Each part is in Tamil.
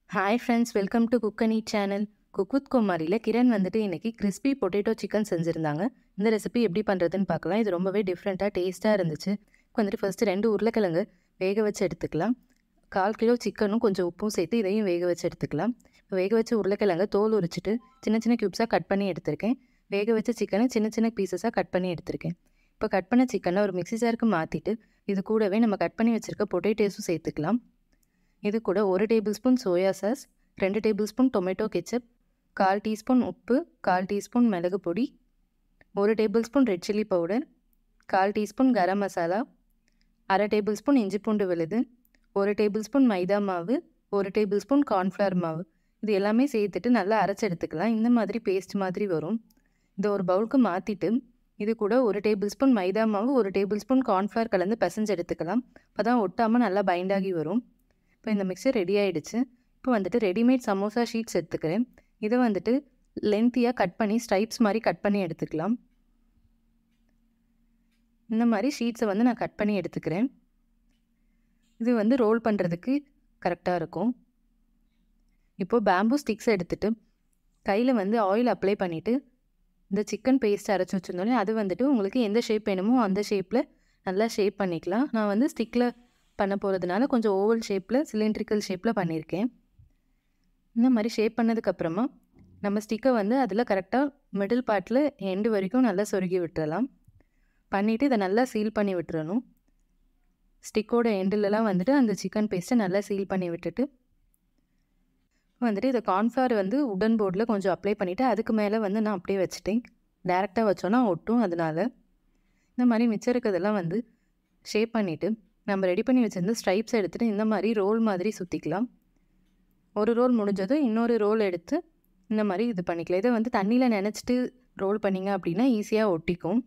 hi friends welcome to cook and eat channel cook with குமாரியில் கிரண் வந்துட்டு இன்றைக்கி கிறிஸ்பி பொட்டேட்டோ சிக்கன் செஞ்சுருந்தாங்க இந்த ரெசிபி எப்படி பண்ணுறதுன்னு பார்க்கலாம் இது ரொம்பவே டிஃப்ரெண்ட்டாக டேஸ்ட்டாக இருந்துச்சு வந்துட்டு ஃபஸ்ட்டு ரெண்டு உருளைக்கிழங்கு வேக வச்சு எடுத்துக்கலாம் கால் கிலோ சிக்கனும் கொஞ்சம் உப்பும் சேர்த்து இதையும் வேக வச்சு எடுத்துக்கலாம் இப்போ வேக வச்ச உருளைக்கிழங்க தோல் உரிச்சிட்டு சின்ன சின்ன க்யூப்ஸாக கட் பண்ணி எடுத்திருக்கேன் வேக வச்ச சிக்கனை சின்ன சின்ன பீசஸாக கட் பண்ணி எடுத்திருக்கேன் இப்போ கட் பண்ண சிக்கனை ஒரு மிக்ஸி ஜாருக்கு மாற்றிட்டு இது கூடவே நம்ம கட் பண்ணி வச்சுருக்க பொட்டேட்டோஸும் சேர்த்துக்கலாம் இது கூட ஒரு டேபிள் ஸ்பூன் சோயா சாஸ் ரெண்டு டேபிள் ஸ்பூன் டொமேட்டோ கெச்சப் கால் டீஸ்பூன் உப்பு கால் டீஸ்பூன் மிளகு பொடி ஒரு tablespoon red chilli powder கால் டீஸ்பூன் கரம் மசாலா அரை டேபிள் ஸ்பூன் இஞ்சி பூண்டு விழுது ஒரு டேபிள் ஸ்பூன் மைதா மாவு ஒரு டேபிள் ஸ்பூன் கார்ன்ஃப்ளவர் மாவு இது எல்லாமே சேர்த்துட்டு நல்லா அரைச்சி எடுத்துக்கலாம் இந்த மாதிரி பேஸ்ட் மாதிரி வரும் இதை ஒரு பவுலுக்கு மாற்றிட்டு இது கூட ஒரு டேபிள் ஸ்பூன் மைதா மாவு ஒரு டேபிள் ஸ்பூன் கார்ன்ஃப்ளவர் கலந்து பிசைஞ்சு எடுத்துக்கலாம் அப்போ தான் ஒட்டாமல் நல்லா பைண்டாகி வரும் இப்போ இந்த மிக்சர் ரெடி ஆகிடுச்சு இப்போ வந்துட்டு ரெடிமேட் சமோசா ஷீட்ஸ் எடுத்துக்கிறேன் இதை வந்துட்டு லென்த்தியாக கட் பண்ணி ஸ்ட்ரைப்ஸ் மாதிரி கட் பண்ணி எடுத்துக்கலாம் இந்த மாதிரி ஷீட்ஸை வந்து நான் கட் பண்ணி எடுத்துக்கிறேன் இது வந்து ரோல் பண்ணுறதுக்கு கரெக்டாக இருக்கும் இப்போது பேம்பூ ஸ்டிக்ஸ் எடுத்துகிட்டு கையில் வந்து ஆயில் அப்ளை பண்ணிவிட்டு இந்த சிக்கன் பேஸ்ட் அரைச்சி வச்சுருந்தோன்னே அது வந்துட்டு உங்களுக்கு எந்த ஷேப் வேணுமோ அந்த ஷேப்பில் நல்லா ஷேப் பண்ணிக்கலாம் நான் வந்து ஸ்டிக்கில் பண்ண போகிறதுனால கொஞ்சம் ஓவல் ஷேப்பில் சிலிண்ட்ரிக்கல் ஷேப்பில் பண்ணியிருக்கேன் இந்த மாதிரி ஷேப் பண்ணதுக்கப்புறமா நம்ம ஸ்டிக்கை வந்து அதில் கரெக்டாக மிடில் பார்ட்டில் எண்டு வரைக்கும் நல்லா சொருகி விட்டுறலாம் பண்ணிவிட்டு இதை நல்லா சீல் பண்ணி விட்டுறணும் ஸ்டிக்கோட எண்டிலலாம் வந்துட்டு அந்த சிக்கன் பேஸ்ட்டை நல்லா சீல் பண்ணி விட்டுட்டு வந்துட்டு இதை கார்ன்ஃப்ளவர் வந்து உடன் போர்டில் கொஞ்சம் அப்ளை பண்ணிவிட்டு அதுக்கு மேலே வந்து நான் அப்படியே வச்சுட்டேன் டேரெக்டாக வச்சோன்னா ஒட்டும் அதனால் இந்த மாதிரி மிச்சம் இருக்கிறதெல்லாம் வந்து ஷேப் பண்ணிவிட்டு நம்ம ரெடி பண்ணி வச்சுருந்த ஸ்ட்ரைப்ஸ் எடுத்துகிட்டு இந்த மாதிரி ரோல் மாதிரி சுற்றிக்கலாம் ஒரு ரோல் முடிஞ்சதும் இன்னொரு ரோல் எடுத்து இந்த மாதிரி இது பண்ணிக்கலாம் இதை வந்து தண்ணியில் நினச்சிட்டு ரோல் பண்ணிங்க அப்படின்னா ஈஸியாக ஒட்டிக்கும்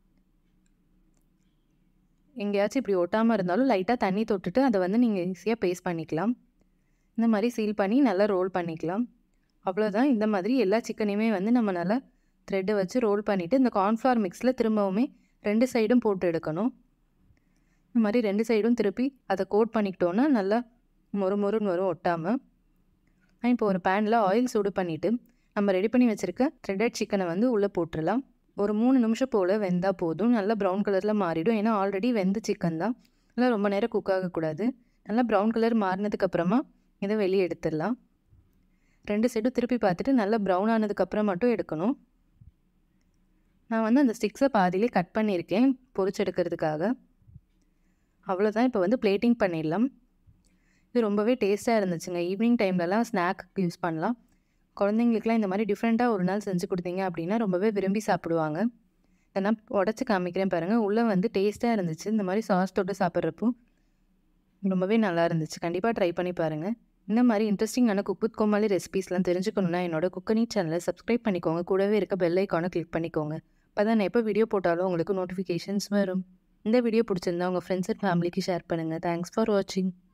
எங்கேயாச்சும் இப்படி ஒட்டாமல் இருந்தாலும் லைட்டாக தண்ணி தொட்டுட்டு அதை வந்து நீங்கள் ஈஸியாக பேஸ்ட் பண்ணிக்கலாம் இந்த மாதிரி சீல் பண்ணி நல்லா ரோல் பண்ணிக்கலாம் அவ்வளோதான் இந்த மாதிரி எல்லா சிக்கனையுமே வந்து நம்ம நல்லா த்ரெட்டை வச்சு ரோல் பண்ணிவிட்டு இந்த கார்ன்ஃப்ளவர் மிக்ஸில் திரும்பவுமே ரெண்டு சைடும் போட்டு எடுக்கணும் இந்த மாதிரி ரெண்டு சைடும் திருப்பி அதை கோட் பண்ணிக்கிட்டோன்னா நல்லா மொறு மொறுன்னு வரும் ஒட்டாமல் இப்போ ஒரு பேனில் ஆயில் சூடு பண்ணிவிட்டு நம்ம ரெடி பண்ணி வச்சுருக்க த்ரெட்டட் சிக்கனை வந்து உள்ளே போட்டுடலாம் ஒரு மூணு நிமிஷம் போல் வெந்தால் போதும் நல்லா ப்ரௌன் கலரில் மாறிடும் ஏன்னா ஆல்ரெடி வெந்த சிக்கன் தான் நல்லா ரொம்ப நேரம் குக் ஆகக்கூடாது நல்லா ப்ரௌன் கலர் மாறினதுக்கப்புறமா இதை வெளியே எடுத்துடலாம் ரெண்டு சைடும் திருப்பி பார்த்துட்டு நல்லா ப்ரௌன் ஆனதுக்கப்புறம் மட்டும் எடுக்கணும் நான் வந்து அந்த ஸ்டிக்ஸை பாதியிலே கட் பண்ணியிருக்கேன் பொரிச்செடுக்கிறதுக்காக அவ்வளோதான் இப்போ வந்து பிளேட்டிங் பண்ணிடலாம் இது ரொம்பவே டேஸ்ட்டாக இருந்துச்சுங்க ஈவினிங் டைம்லலாம் ஸ்நாக்கு யூஸ் பண்ணலாம் குழந்தைங்களுக்குலாம் இந்த மாதிரி டிஃப்ரெண்ட்டாக ஒரு நாள் செஞ்சு கொடுத்தீங்க அப்படின்னா ரொம்பவே விரும்பி சாப்பிடுவாங்க இதை நான் உடச்சி காமிக்கிறேன் பாருங்கள் உள்ளே வந்து டேஸ்ட்டாக இருந்துச்சு இந்த மாதிரி சாஸ் தொட்டு சாப்பிட்றப்போ ரொம்பவே நல்லா இருந்துச்சு கண்டிப்பாக ட்ரை பண்ணி பாருங்கள் இந்த மாதிரி இன்ட்ரெஸ்டிங்கான குக் வித் கோமாளி ரெசிபீஸ்லாம் தெரிஞ்சுக்கணுன்னா என்னோட குக்கனி சேனலை சப்ஸ்கிரைப் பண்ணிக்கோங்க கூடவே இருக்க பெல் ஐக்கானை கிளிக் பண்ணிக்கோங்க அப்போ தான் நான் எப்போ வீடியோ போட்டாலும் உங்களுக்கு நோட்டிஃபிகேஷன்ஸ் வரும் இந்த வீடியோ பிடிச்சிருந்தா உங்கள் ஃப்ரெண்ட்ஸ் அண்ட் ஃபேமிலிக்கு ஷேர் பண்ணுங்கள் தேங்க்ஸ் ஃபார் வாட்சிங்